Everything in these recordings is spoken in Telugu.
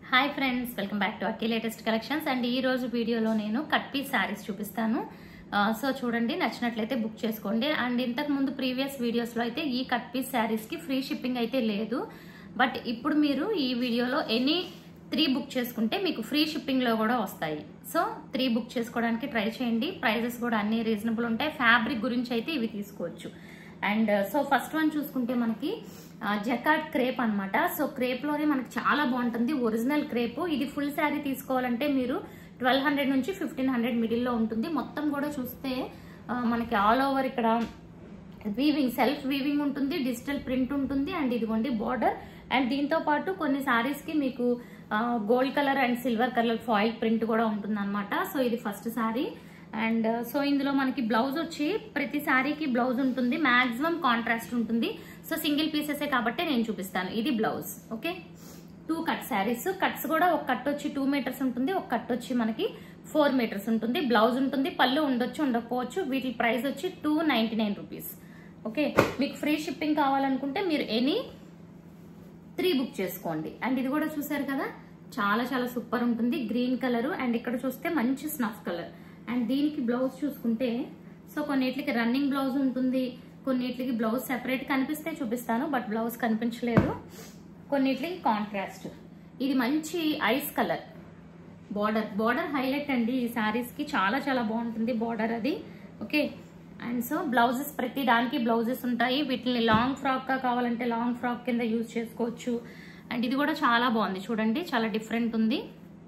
hi friends welcome back to Akki latest collections and ఈ రోజు వీడియోలో నేను కట్ పీస్ శారీస్ చూపిస్తాను ఆ, సో చూడండి నచ్చినట్లయితే బుక్ చేసుకోండి అండ్ ఇంతకు ముందు ప్రీవియస్ వీడియోస్లో అయితే ఈ కట్ పీస్ శారీస్కి ఫ్రీ షిప్పింగ్ అయితే లేదు బట్ ఇప్పుడు మీరు ఈ వీడియోలో ఎనీ త్రీ బుక్ చేసుకుంటే మీకు ఫ్రీ షిప్పింగ్లో కూడా వస్తాయి సో త్రీ బుక్ చేసుకోవడానికి ట్రై చేయండి ప్రైజెస్ కూడా అన్ని రీజనబుల్ ఉంటాయి ఫ్యాబ్రిక్ గురించి అయితే ఇవి తీసుకోవచ్చు అండ్ సో ఫస్ట్ వన్ చూసుకుంటే మనకి జకాట్ క్రేప్ అన్నమాట సో క్రేప్ లోనే మనకి చాలా బాగుంటుంది ఒరిజినల్ క్రేప్ ఇది ఫుల్ శారీ తీసుకోవాలంటే మీరు ట్వెల్వ్ హండ్రెడ్ నుంచి ఫిఫ్టీన్ హండ్రెడ్ మిడిల్లో ఉంటుంది మొత్తం కూడా చూస్తే ఆ, మనకి ఆల్ ఓవర్ ఇక్కడ వీవింగ్ సెల్ఫ్ వీవింగ్ ఉంటుంది డిజిటల్ ప్రింట్ ఉంటుంది అండ్ ఇదిగోండి బార్డర్ అండ్ దీంతో పాటు కొన్ని సారీస్ కి మీకు gold colour and silver colour foil print కూడా ఉంటుంది అనమాట సో ఇది ఫస్ట్ శారీ అండ్ సో ఇందులో మనకి బ్లౌజ్ వచ్చి ప్రతి శారీకి బ్లౌజ్ ఉంటుంది మాక్సిమం కాంట్రాస్ట్ ఉంటుంది సో సింగిల్ పీసెసే కాబట్టి నేను చూపిస్తాను ఇది blouse okay two cut saris cuts కూడా ఒక కట్ వచ్చి టూ మీటర్స్ ఉంటుంది ఒక కట్ వచ్చి మనకి ఫోర్ మీటర్స్ ఉంటుంది బ్లౌజ్ ఉంటుంది పళ్ళు ఉండొచ్చు ఉండకపోవచ్చు వీటి ప్రైస్ వచ్చి two ninety nine rupees okay మీకు ఫ్రీ షిప్పింగ్ కావాలనుకుంటే మీరు ఎనీ త్రీ బుక్ చేసుకోండి అండ్ ఇది కూడా చూసారు కదా చాలా చాలా సూపర్ ఉంటుంది గ్రీన్ కలర్ అండ్ ఇక్కడ చూస్తే మంచి స్నఫ్ కలర్ అండ్ దీనికి బ్లౌజ్ చూసుకుంటే సో కొన్నిటికి రన్నింగ్ బ్లౌజ్ ఉంటుంది కొన్నిటికి బ్లౌజ్ సెపరేట్ కనిపిస్తే చూపిస్తాను బట్ బ్లౌజ్ కనిపించలేదు కొన్నిటికి కాంట్రాస్ట్ ఇది మంచి ice colour border border highlight అండి ఈ శారీస్ కి చాలా చాలా బాగుంటుంది బార్డర్ అది ఓకే అండ్ సో బ్లౌజెస్ ప్రతి దానికి బ్లౌజెస్ ఉంటాయి వీటిని లాంగ్ ఫ్రాక్ గా కావాలంటే లాంగ్ ఫ్రాక్ కింద యూజ్ చేసుకోవచ్చు అండ్ ఇది కూడా చాలా బాగుంది చూడండి చాలా డిఫరెంట్ ఉంది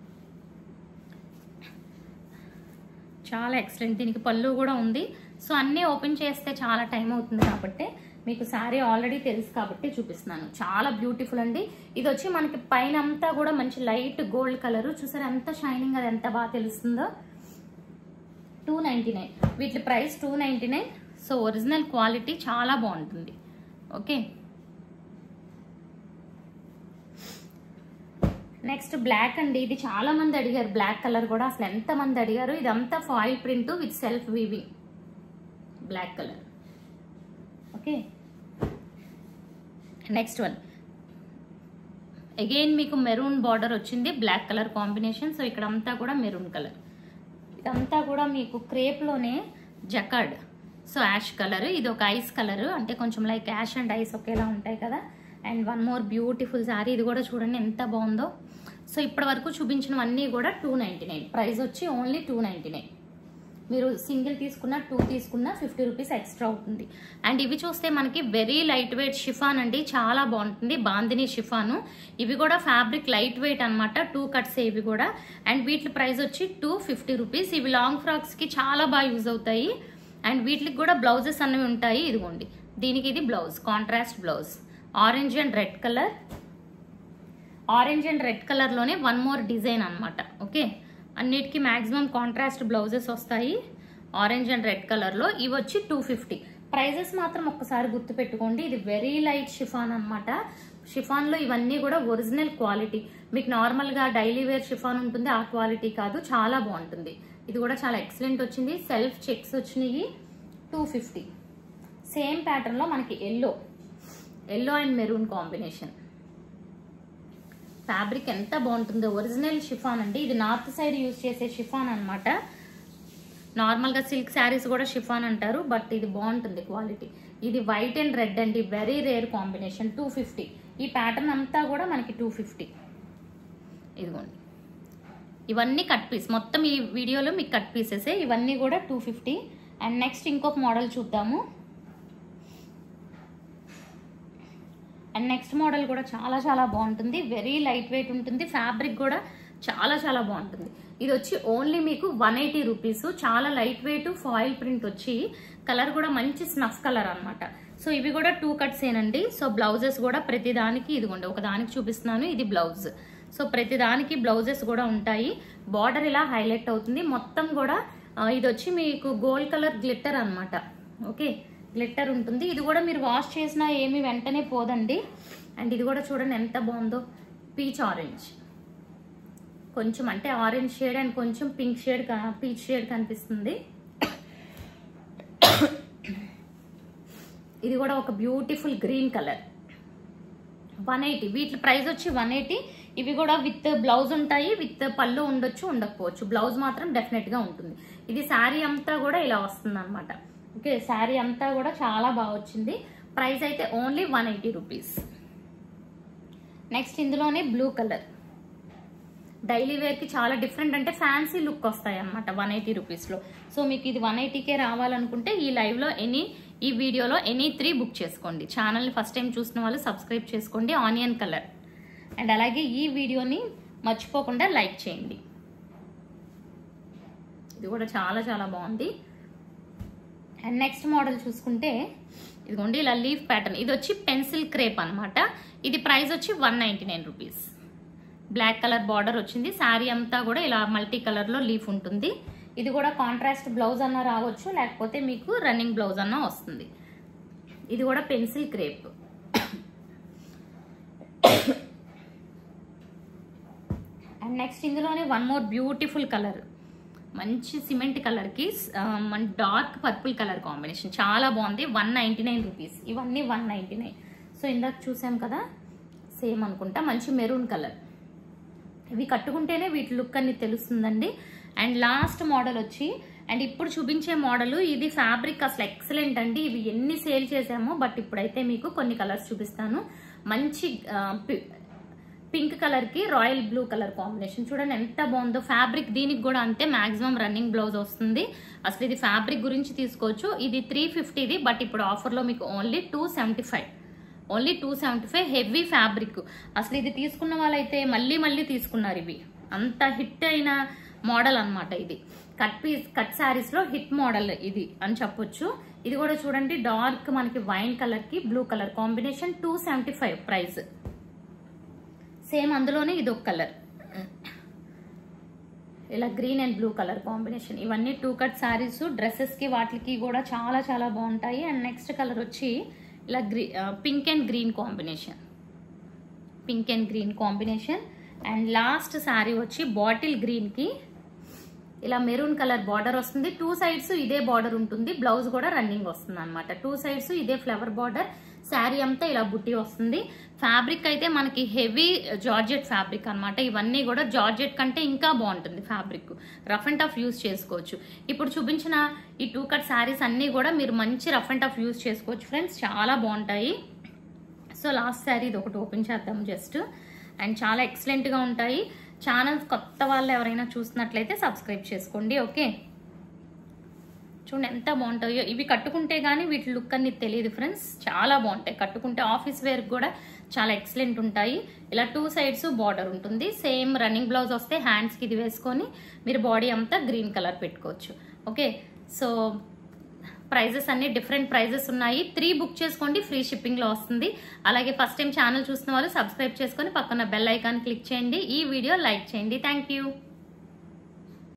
చాలా ఎక్సలెంట్ దీనికి పళ్ళు కూడా ఉంది సో అన్నీ ఓపెన్ చేస్తే చాలా టైం అవుతుంది కాబట్టి మీకు శారీ ఆల్రెడీ తెలుసు కాబట్టి చూపిస్తున్నాను చాలా బ్యూటిఫుల్ అండి ఇది వచ్చి మనకి పైన అంతా కూడా మంచి లైట్ గోల్డ్ కలర్ చూసారు ఎంత షైనింగ్ అది ఎంత బాగా తెలుస్తుందో టూ నైంటీ నైన్ వీటి price two ninety nine so original quality చాలా బాగుంటుంది ఓకే నెక్స్ట్ బ్లాక్ అండి ఇది చాలా మంది అడిగారు బ్లాక్ కలర్ కూడా అసలు ఎంత మంది అడిగారు ఇదంతా foil print with self weaving black colour okay next one again మీకు మెరూన్ బార్డర్ వచ్చింది బ్లాక్ కలర్ కాంబినేషన్ సో ఇక్కడ అంతా కూడా మెరూన్ కలర్ ఇదంతా కూడా మీకు క్రేప్లోనే జకార్డ్ సో యాష్ కలర్ ఇది ఒక ఐస్ కలర్ అంటే కొంచెం లైక్ యాష్ అండ్ ఐస్ ఒకేలా ఉంటాయి కదా and one more beautiful sari ఇది కూడా చూడండి ఎంత బాగుందో సో ఇప్పటి వరకు చూపించినవన్నీ కూడా టూ నైంటీ నైన్ ప్రైస్ వచ్చి ఓన్లీ టూ నైంటీ నైన్ మీరు సింగిల్ తీసుకున్న టూ తీసుకున్న ఫిఫ్టీ రూపీస్ ఎక్స్ట్రా అవుతుంది అండ్ ఇవి చూస్తే మనకి వెరీ లైట్ వెయిట్ షిఫాన్ అండి చాలా బాగుంటుంది బాందిని షిఫాను ఇవి కూడా ఫ్యాబ్రిక్ లైట్ వెయిట్ అనమాట టూ కట్స్ ఇవి కూడా అండ్ వీటి ప్రైస్ వచ్చి టూ ఫిఫ్టీ రూపీస్ ఇవి లాంగ్ ఫ్రాక్స్కి చాలా బాగా యూజ్ అవుతాయి అండ్ వీటికి కూడా బ్లౌజెస్ అన్నవి ఉంటాయి ఇదిగోండి దీనికి ఇది blouse contrast blouse orange and red colour orange and red కలర్లోనే వన్ మోర్ డిజైన్ అనమాట ఓకే అన్నిటికీ మ్యాక్సిమం కాంట్రాస్ట్ బ్లౌజెస్ వస్తాయి ఆరెంజ్ అండ్ రెడ్ కలర్లో ఇవి వచ్చి టూ ఫిఫ్టీ ప్రైజెస్ మాత్రం ఒక్కసారి గుర్తుపెట్టుకోండి ఇది వెరీ లైట్ షిఫాన్ అనమాట షిఫాన్లో ఇవన్నీ కూడా ఒరిజినల్ క్వాలిటీ మీకు నార్మల్గా డైలీ వేర్ షిఫాన్ ఉంటుంది ఆ క్వాలిటీ కాదు చాలా బాగుంటుంది ఇది కూడా చాలా ఎక్సలెంట్ వచ్చింది సెల్ఫ్ చెక్స్ వచ్చినాయి టూ ఫిఫ్టీ సేమ్ ప్యాటర్న్లో మనకి yellow yellow and maroon combination fabric ఎంత బాగుంటుందో ఒరిజినల్ షిఫాన్ అండి ఇది నార్త్ సైడ్ యూజ్ చేసే షిఫాన్ అనమాట నార్మల్గా సిల్క్ శారీస్ కూడా షిఫాన్ అంటారు బట్ ఇది బాగుంటుంది క్వాలిటీ ఇది వైట్ అండ్ రెడ్ అండి very rare combination two fifty ఈ ప్యాటర్న్ అంతా కూడా మనకి టూ ఫిఫ్టీ ఇదిగోండి ఇవన్నీ కట్ పీస్ మొత్తం ఈ వీడియోలో మీకు కట్ పీసెసే ఇవన్నీ కూడా టూ ఫిఫ్టీ అండ్ నెక్స్ట్ ఇంకొక మోడల్ చూద్దాము అండ్ నెక్స్ట్ మోడల్ కూడా చాలా చాలా బాగుంటుంది వెరీ లైట్ వెయిట్ ఉంటుంది ఫ్యాబ్రిక్ కూడా చాలా చాలా బాగుంటుంది ఇది వచ్చి ఓన్లీ మీకు వన్ ఎయిటీ రూపీస్ చాలా లైట్ వెయిట్ ఫాయిల్ ప్రింట్ వచ్చి కలర్ కూడా మంచి స్నఫ్ కలర్ అన్నమాట సో ఇవి కూడా టూ కట్స్ ఏనండి సో బ్లౌజెస్ కూడా ప్రతి దానికి ఇదిగోండి ఒక దానికి చూపిస్తున్నాను ఇది బ్లౌజ్ సో ప్రతి దానికి బ్లౌజెస్ కూడా ఉంటాయి బార్డర్ ఇలా హైలైట్ అవుతుంది మొత్తం కూడా ఆ, ఇది వచ్చి మీకు గోల్డ్ కలర్ గ్లిట్టర్ అన్నమాట ఓకే గ్లిట్టర్ ఉంటుంది ఇది కూడా మీరు వాష్ చేసినా ఏమి వెంటనే పోదండి అండ్ ఇది కూడా చూడండి ఎంత బాగుందో పీచ్ ఆరెంజ్ కొంచెం అంటే ఆరెంజ్ షేడ్ అండ్ కొంచెం పింక్ షేడ్ పీచ్ షేడ్ కనిపిస్తుంది ఇది కూడా ఒక beautiful green colour one eighty వీటి ప్రైస్ వచ్చి వన్ ఎయిటీ ఇవి కూడా విత్ బ్లౌజ్ ఉంటాయి విత్ పళ్ళు ఉండొచ్చు ఉండకపోవచ్చు బ్లౌజ్ మాత్రం డెఫినెట్ గా ఉంటుంది ఇది శారీ అంతా కూడా ఇలా వస్తుంది అనమాట ఓకే శారీ అంతా కూడా చాలా బాగా వచ్చింది ప్రైస్ అయితే only one eighty rupees next ఇందులోనే బ్లూ కలర్ డైలీ వేర్కి చాలా డిఫరెంట్ అంటే ఫ్యాన్సీ లుక్ వస్తాయి అనమాట వన్ ఎయిటీ రూపీస్లో సో మీకు ఇది వన్ ఎయిటీకే రావాలనుకుంటే ఈ లైవ్లో ఎనీ ఈ వీడియోలో ఎనీ త్రీ బుక్ చేసుకోండి ఛానల్ని ఫస్ట్ టైం చూసిన వాళ్ళు సబ్స్క్రైబ్ చేసుకోండి ఆనియన్ కలర్ అండ్ అలాగే ఈ వీడియోని మర్చిపోకుండా లైక్ చేయండి ఇది కూడా చాలా చాలా బాగుంది అండ్ నెక్స్ట్ మోడల్ చూసుకుంటే ఇదిగోండి ఇలా లీఫ్ ప్యాటర్న్ ఇది వచ్చి పెన్సిల్ క్రేప్ అనమాట ఇది ప్రైస్ వచ్చి one ninety nine rupees black colour border వచ్చింది శారీ అంతా కూడా ఇలా మల్టీ కలర్లో లీఫ్ ఉంటుంది ఇది కూడా కాంట్రాస్ట్ బ్లౌజ్ అన్న రావచ్చు లేకపోతే మీకు రన్నింగ్ బ్లౌజ్ అన్న వస్తుంది ఇది కూడా పెన్సిల్ క్రేప్ అండ్ నెక్స్ట్ ఇందులోనే వన్ మోర్ బ్యూటిఫుల్ కలర్ మంచి సిమెంట్ కలర్కి మన డార్క్ పర్పుల్ కలర్ కాంబినేషన్ చాలా బాగుంది వన్ నైంటీ నైన్ రూపీస్ ఇవన్నీ వన్ నైంటీ నైన్ సో ఇందాక చూసాం కదా సేమ్ అనుకుంటా మంచి మెరూన్ కలర్ ఇవి కట్టుకుంటేనే వీటి లుక్ అని తెలుస్తుందండి అండ్ లాస్ట్ మోడల్ వచ్చి అండ్ ఇప్పుడు చూపించే మోడల్ ఇది ఫ్యాబ్రిక్ అసలు ఎక్సలెంట్ అండి ఇవి ఎన్ని సేల్ చేసామో బట్ ఇప్పుడైతే మీకు కొన్ని కలర్స్ చూపిస్తాను మంచి ఆ, పి- పింక్ కలర్ కి రాయల్ బ్లూ కలర్ కాంబినేషన్ చూడండి ఎంత బాగుందో ఫ్యాబ్రిక్ దీనికి కూడా అంతే మాక్సిమం రన్నింగ్ బ్లౌజ్ వస్తుంది అసలు ఇది ఫ్యాబ్రిక్ గురించి తీసుకోవచ్చు ఇది త్రీ ఫిఫ్టీది బట్ ఇప్పుడు ఆఫర్లో మీకు only two seventy five only two seventy five heavy fabric అసలు ఇది తీసుకున్న వాళ్ళైతే మళ్ళీ మళ్ళీ తీసుకున్నారు ఇవి అంత హిట్ అయిన మోడల్ అన్నమాట ఇది కట్ పీస్ కట్ శారీస్ లో హిట్ మోడల్ ఇది అని చెప్పొచ్చు ఇది కూడా చూడండి డార్క్ మనకి వైన్ కలర్ కి blue colour combination two seventy five price same అందులోనే ఇది ఒక కలర్ ఇలా green and blue colour combination ఇవన్నీ టూ కట్ శారీస్ డ్రెస్సెస్కి వాటికి కూడా చాలా చాలా బాగుంటాయి అండ్ నెక్స్ట్ కలర్ వచ్చి ఇలా గ్రీ pink and green combination pink and green combination and last sari వచ్చి బాటిల్ గ్రీన్కి ఇలా మెరూన్ కలర్ బార్డర్ వస్తుంది టూ సైడ్స్ ఇదే బార్డర్ ఉంటుంది బ్లౌజ్ కూడా రన్నింగ్ వస్తుంది అనమాట టూ సైడ్స్ ఇదే ఫ్లవర్ బార్డర్ శారీ అంతా ఇలా బుట్టి వస్తుంది ఫ్యాబ్రిక్ అయితే మనకి హెవీ జార్జెట్ ఫ్యాబ్రిక్ అన్నమాట ఇవన్నీ కూడా జార్జెట్ కంటే ఇంకా బాగుంటుంది fabric rough and tough use చేసుకోవచ్చు ఇప్పుడు చూపించిన ఈ టూ కట్ శారీస్ అన్నీ కూడా మీరు మంచి రఫ్ అండ్ టఫ్ యూస్ చేసుకోవచ్చు ఫ్రెండ్స్ చాలా బాగుంటాయి సో లాస్ట్ శారీ ఇది ఒకటి ఓపెన్ చేద్దాం జస్ట్ అండ్ చాలా ఎక్సలెంట్గా ఉంటాయి ఛానల్స్ కొత్త వాళ్ళు ఎవరైనా చూసినట్లయితే సబ్స్క్రైబ్ చేసుకోండి ఓకే చూడండి ఎంత బాగుంటాయో ఇవి కట్టుకుంటే కానీ వీటి లుక్ అనేది తెలియదు ఫ్రెండ్స్ చాలా బాగుంటాయి కట్టుకుంటే ఆఫీస్ వేర్ కూడా చాలా ఎక్సలెంట్ ఉంటాయి ఇలా టూ సైడ్స్ బార్డర్ ఉంటుంది సేమ్ రన్నింగ్ బ్లౌజ్ వస్తే హ్యాండ్స్కి ఇది వేసుకొని మీరు బాడీ అంతా గ్రీన్ కలర్ పెట్టుకోవచ్చు ఓకే సో ప్రైజెస్ అన్ని డిఫరెంట్ ప్రైజెస్ ఉన్నాయి త్రీ బుక్ చేసుకోండి ఫ్రీ షిప్పింగ్ లో వస్తుంది అలాగే ఫస్ట్ టైం ఛానల్ చూసిన వాళ్ళు సబ్స్క్రైబ్ చేసుకొని పక్కన బెల్ ఐకాన్ క్లిక్ చేయండి ఈ వీడియో లైక్ చేయండి థ్యాంక్ యూ